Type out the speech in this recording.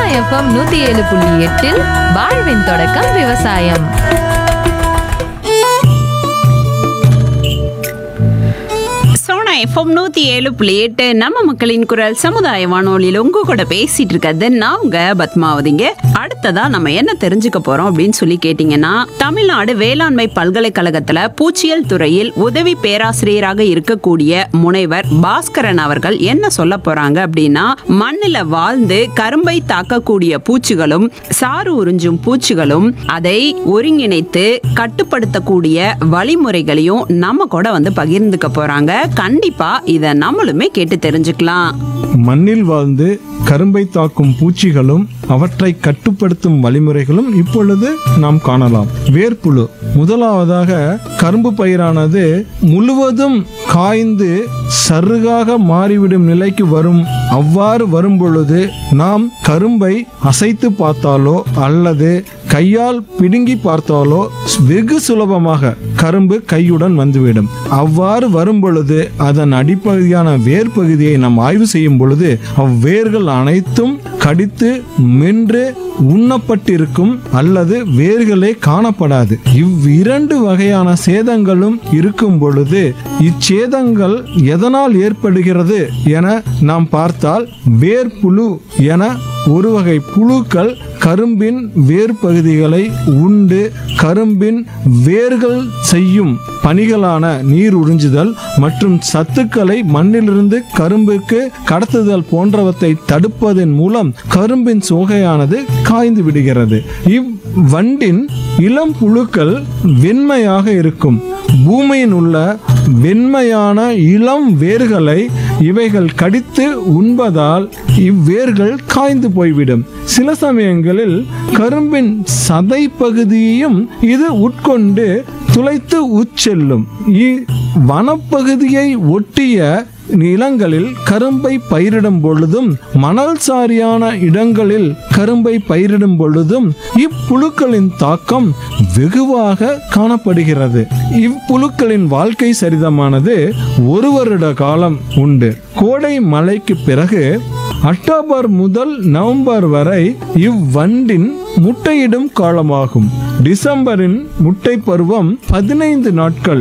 FM நூத்தி ஏழு புள்ளி எட்டில் வாழ்வின் தொடக்கம் விவசாயம் சோனா எஃப்எம் நூத்தி ஏழு புள்ளி எட்டு நம்ம மக்களின் குரல் சமுதாய வானொலியில் உங்க கூட பேசிட்டு இருக்கிறது நான் உங்க பத்மாவதிங்க அடுத்ததா நம்ம என்ன தெரிஞ்சுக்க போறோம் அப்படின்னு சொல்லி கேட்டீங்கன்னா தமிழ்நாடு வேளாண்மை பல்கலைக்கழகத்துல பூச்சியல் துறையில் உதவி பேராசிரியராக இருக்கக்கூடிய முனைவர் பாஸ்கரன் அவர்கள் என்ன சொல்ல போறாங்க அப்படின்னா மண்ணுல வாழ்ந்து கரும்பை தாக்கக்கூடிய பூச்சிகளும் சாறு உறிஞ்சும் பூச்சிகளும் அதை ஒருங்கிணைத்து கட்டுப்படுத்தக்கூடிய வழிமுறைகளையும் நம்ம கூட வந்து பகிர்ந்துக்க போறாங்க கண்டிப்பா இத நம்மளுமே கேட்டு தெரிஞ்சுக்கலாம் மண்ணில் வாழ்ந்து கரும்பை தாக்கும் பூச்சிகளும் அவற்றை கட்டுப்படுத்தும் வழிமுறைகளும் இப்பொழுது நாம் காணலாம் வேர்ப்புழு முதலாவதாக கரும்பு பயிரானது முழுவதும் காய்ந்து சருகாக மாறிவிடும் நிலைக்கு வரும் அவ்வாறு வரும் பொழுது நாம் கரும்பை அசைத்து பார்த்தாலோ அல்லது கையால் பிடுங்கி பார்த்தாலோ வெகு சுலபமாக கரும்பு கையுடன் வந்துவிடும் அவ்வாறு வரும் பொழுது அதன் அடிப்பகுதியான வேர் பகுதியை நாம் ஆய்வு செய்யும் பொழுது அவ்வேர்கள் அனைத்தும் கடித்து மென்று உண்ணப்பட்டிருக்கும் அல்லது வேர்களே காணப்படாது இவ்விரண்டு வகையான சேதங்களும் இருக்கும் பொழுது இச்சேதங்கள் எதனால் ஏற்படுகிறது என நாம் பார்த்தால் வேர்ப்புழு என ஒரு வகை புழுக்கள் கரும்பின் வேர் பகுதிகளை உண்டு கரும்பின் வேர்கள் செய்யும் பணிகளான நீர் உறிஞ்சுதல் மற்றும் சத்துக்களை மண்ணிலிருந்து கரும்புக்கு கடத்துதல் போன்றவற்றை தடுப்பதன் மூலம் கரும்பின் சோகையானது காய்ந்து விடுகிறது இவ்வண்டின் இளம் புழுக்கள் வெண்மையாக இருக்கும் பூமியின் உள்ள வெண்மையான இளம் வேர்களை இவைகள் கடித்து உண்பதால் இவ்வேர்கள் காய்ந்து போய்விடும் சில சமயங்களில் கரும்பின் சதை பகுதியையும் இது உட்கொண்டு துளைத்து உட்செல்லும் இ- வனப்பகுதியை ஒட்டிய நிலங்களில் கரும்பை பயிரிடும் பொழுதும் மணல் சாரியான இடங்களில் கரும்பை பயிரிடும் பொழுதும் இப்புழுக்களின் தாக்கம் வெகுவாக காணப்படுகிறது இப்புழுக்களின் வாழ்க்கை சரிதமானது ஒரு வருட காலம் உண்டு கோடை மழைக்கு பிறகு அக்டோபர் முதல் நவம்பர் வரை இவ்வண்டின் முட்டையிடும் காலமாகும் டிசம்பரின் முட்டை பருவம் பதினைந்து நாட்கள்